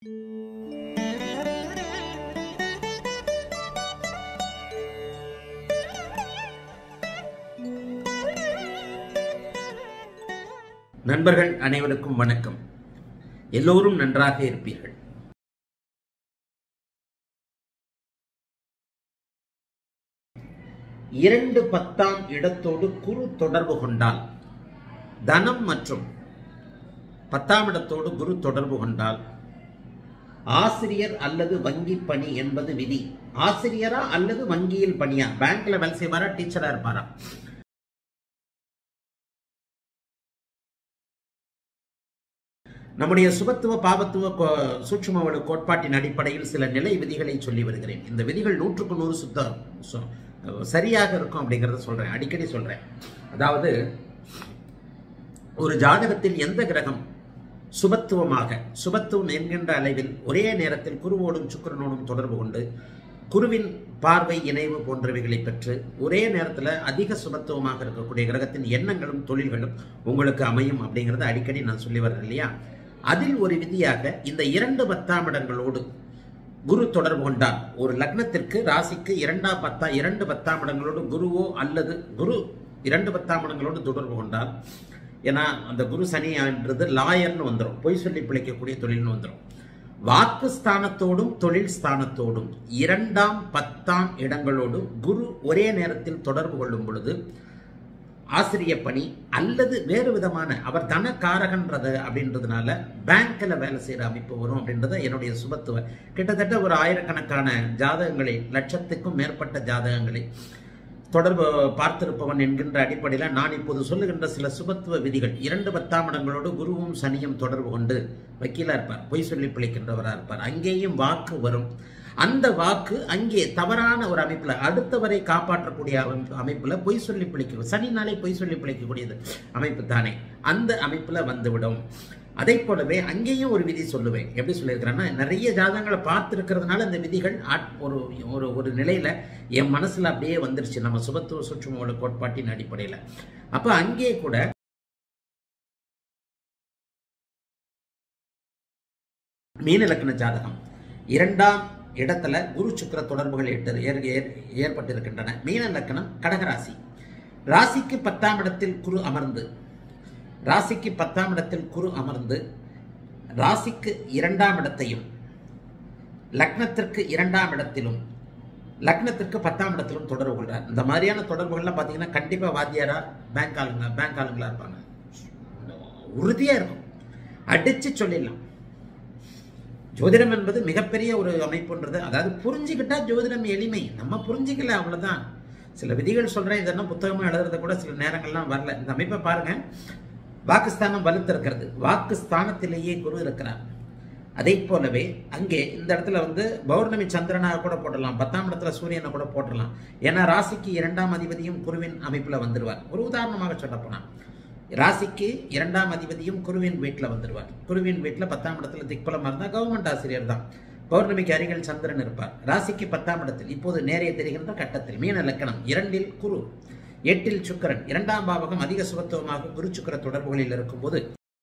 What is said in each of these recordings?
நண்பர்கள் அனைவருக்கும் வணக்கம் எல்லோரும் நன்றாக இருப்பீர்கள் இரண்டு பத்தாம் இடத்தோடு குரு தொடர்பு கொண்டால் தனம் மற்றும் பத்தாம் இடத்தோடு குரு தொடர்பு கொண்டால் ஆசிரியர் அல்லது வங்கி பணி என்பது விதி ஆசிரியரா அல்லது வங்கியில் பணியா பேங்க்ல வேலை செய்வாரா டீச்சரா இருப்பாரா நம்முடைய சுபத்துவ பாவத்துவ கோ- சூட்சுமவள கோட்பாட்டின் அடிப்படையில் சில நிலை விதிகளை சொல்லி வருகிறேன் இந்த விதிகள் நூற்றுக்கு நூறு சுத்த சு- சரியாக இருக்கும் அப்படிங்கறத சொல்றேன் அடிக்கடி சொல்றேன் அதாவது ஒரு ஜாதகத்தில் எந்த கிரகம் சுபத்துவமாக சுபத்துவம் என்கின்ற அளவில் ஒரே நேரத்தில் குருவோடும் சுக்கிரனோடும் தொடர்பு கொண்டு குருவின் பார்வை இணைவு போன்றவைகளை பெற்று ஒரே நேரத்தில் அதிக சுபத்துவமாக இருக்கக்கூடிய கிரகத்தின் எண்ணங்களும் தொழில்களும் உங்களுக்கு அமையும் அப்படிங்கிறத அடிக்கடி நான் சொல்லி வர்றேன் இல்லையா அதில் ஒரு விதியாக இந்த இரண்டு பத்தாம் இடங்களோடு குரு தொடர்பு கொண்டால் ஒரு லக்னத்திற்கு ராசிக்கு இரண்டாம் பத்தா இரண்டு பத்தாம் இடங்களோடு குருவோ அல்லது குரு இரண்டு பத்தாம் இடங்களோடு தொடர்பு கொண்டால் ஏன்னா அந்த குரு சனின்றது லாயர்னு வந்துடும் பொய் சொல்லி பிழைக்கக்கூடிய தொழில்னு வந்துடும் வாக்கு ஸ்தானத்தோடும் தொழில் ஸ்தானத்தோடும் இரண்டாம் பத்தாம் இடங்களோடு குரு ஒரே நேரத்தில் தொடர்பு கொள்ளும் பொழுது ஆசிரிய பணி அல்லது வேறு விதமான அவர் தனக்காரகன்றது அப்படின்றதுனால பேங்க்ல வேலை செய்யற அமைப்பு வரும் அப்படின்றத என்னுடைய சுபத்துவ கிட்டத்தட்ட ஒரு ஆயிரக்கணக்கான ஜாதகங்களை லட்சத்துக்கும் மேற்பட்ட ஜாதகங்களை தொடர்பு பார்த்திருப்பவன் என்கின்ற அடிப்படையில் நான் இப்போது சொல்லுகின்ற சில சுபத்துவ விதிகள் இரண்டு பத்தாம் இடங்களோடு குருவும் சனியும் தொடர்பு கொண்டு வக்கீலா இருப்பார் பொய் சொல்லி பிழைக்கின்றவராக இருப்பார் அங்கேயும் வாக்கு வரும் அந்த வாக்கு அங்கே தவறான ஒரு அமைப்புல அடுத்தவரை காப்பாற்றக்கூடிய அமைப்பு- அமைப்புல பொய் சொல்லி பிழைக்க சனினாலே பொய் சொல்லி பிழைக்கக்கூடியது அமைப்பு தானே அந்த அமைப்புல வந்துவிடும் அதை போலவே அங்கேயும் ஒரு விதி சொல்லுவேன் எப்படி சொல்லியிருக்கிறேன்னா நிறைய ஜாதகங்களை பார்த்துருக்கிறதுனால இந்த விதிகள் ஆட்- ஒரு ஒரு ஒரு நிலையில என் மனசுல அப்படியே வந்துருச்சு நம்ம சுபத்துவ சுற்றுமோட கோட்பாட்டின் அடிப்படையில் அப்ப அங்கே கூட மீன இலக்கண ஜாதகம் இரண்டாம் இடத்துல குரு சுக்கிர தொடர்புகள் ஏற்று- ஏற்- ஏற்- ஏற்பட்டிருக்கின்றன மீன லக்கணம் கடகராசி ராசிக்கு பத்தாம் இடத்தில் குரு அமர்ந்து ராசிக்கு பத்தாம் இடத்தில் குரு அமர்ந்து ராசிக்கு இரண்டாம் இடத்தையும் லக்னத்திற்கு இரண்டாம் இடத்திலும் லக்னத்திற்கு பத்தாம் இடத்திலும் தொடர்பு கொள்றார் இந்த மாதிரியான தொடர்புகள்லாம் பார்த்தீங்கன்னா கண்டிப்பா வாத்தியாரா பேங்க் ஆளுங்க பேங்க் ஆளுங்களா இருப்பாங்க உறுதியா இருக்கும் அடிச்சு சொல்லிடலாம் ஜோதிடம் என்பது மிகப்பெரிய ஒரு அமைப்புன்றது அதாவது புரிஞ்சுக்கிட்டா ஜோதிடம் எளிமை நம்ம புரிஞ்சுக்கல அவ்வளவுதான் சில விதிகள் சொல்றேன் இதெல்லாம் புத்தகமா எழுதுறது கூட சில நேரங்கள்லாம் வரல இந்த அமைப்பை பாருங்க வாக்குஸ்தானம் வலுத்திருக்கிறது வாக்குஸ்தானத்திலேயே குரு இருக்கிறார் அதை போலவே அங்கே இந்த இடத்துல வந்து பௌர்ணமி சந்திரனாக கூட போடலாம் பத்தாம் இடத்துல சூரியனை கூட போடலாம் ஏன்னா ராசிக்கு இரண்டாம் அதிபதியும் குருவின் அமைப்புல வந்துருவார் ஒரு உதாரணமாக சொல்ல போனா ராசிக்கு இரண்டாம் அதிபதியும் குருவின் வீட்டில் வந்துடுவார் குருவின் வீட்டில் பத்தாம் இடத்துல திக்பலமாக இருந்தால் கவர்மெண்ட் ஆசிரியர் தான் பௌர்ணமிக்கு அருகில் சந்திரன் இருப்பார் ராசிக்கு பத்தாம் இடத்தில் இப்போது நேரே தெரிகின்ற கட்டத்தில் மீன லக்கணம் இரண்டில் குரு எட்டில் சுக்கிரன் இரண்டாம் பாவகம் அதிக சுபத்துவமாக குரு சுக்கிர தொடர்புகளில் இருக்கும்போது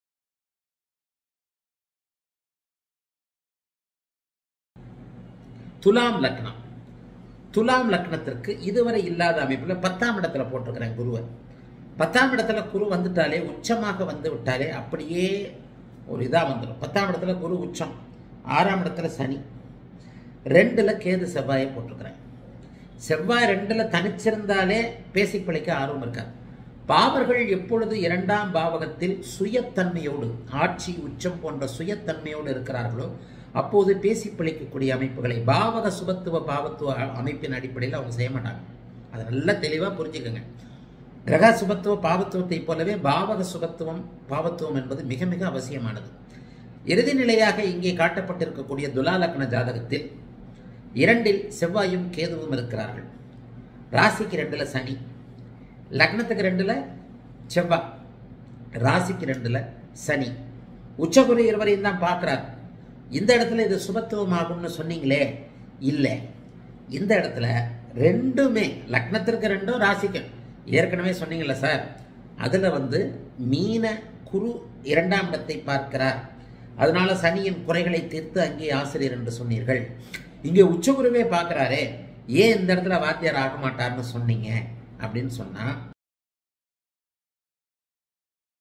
துலாம் லக்னம் துலாம் லக்னத்திற்கு இதுவரை இல்லாத அமைப்புல பத்தாம் இடத்துல போட்டிருக்கிறேன் குருவை பத்தாம் இடத்துல குரு வந்துட்டாலே உச்சமாக வந்து விட்டாலே அப்படியே ஒரு இதா வந்துடும் பத்தாம் இடத்துல குரு உச்சம் ஆறாம் இடத்துல சனி ரெண்டுல கேது செவ்வாயை போட்டிருக்கிறேன் செவ்வாய் ரெண்டுல தனிச்சிருந்தாலே பேசி பிழைக்க ஆர்வம் இருக்காது பாவர்கள் எப்பொழுது இரண்டாம் பாவகத்தில் சுயத்தன்மையோடு ஆட்சி உச்சம் போன்ற சுயத்தன்மையோடு இருக்கிறார்களோ அப்போது பேசி பிழைக்கக்கூடிய அமைப்புகளை பாவக சுபத்துவ பாவத்துவ அ- அமைப்பின் அடிப்படையில் அவங்க செய்ய மாட்டாங்க அதை நல்லா தெளிவாக புரிஞ்சுக்கங்க கிரக சுபத்துவ பாவத்துவத்தை போலவே பாவக சுபத்துவம் பாவத்துவம் என்பது மிக மிக அவசியமானது இறுதி நிலையாக இங்கே காட்டப்பட்டிருக்கக்கூடிய துலாலக்ன ஜாதகத்தில் இரண்டில் செவ்வாயும் கேதுவும் இருக்கிறார்கள் ராசிக்கு ரெண்டுல சனி லக்னத்துக்கு ரெண்டுல செவ்வாய் ராசிக்கு ரெண்டுல சனி உச்சகுரு இருவரையும் தான் பார்க்கிறார் இந்த இடத்துல இது சுபத்துவம் ஆகும்னு சொன்னீங்களே இல்லை இந்த இடத்துல ரெண்டுமே லக்னத்திற்கு ரெண்டும் ராசிக்கு ஏற்கனவே சொன்னீங்கல்ல சார் அதுல வந்து மீன குரு இரண்டாம் இடத்தை பார்க்கிறார் அதனால சனியின் குறைகளை தீர்த்து அங்கே ஆசிரியர் என்று சொன்னீர்கள் இங்கே உச்சகுருவே பார்க்குறாரே ஏன் இந்த இடத்துல வாத்தியார் ஆக மாட்டார்னு சொன்னீங்க அப்படின்னு சொன்னா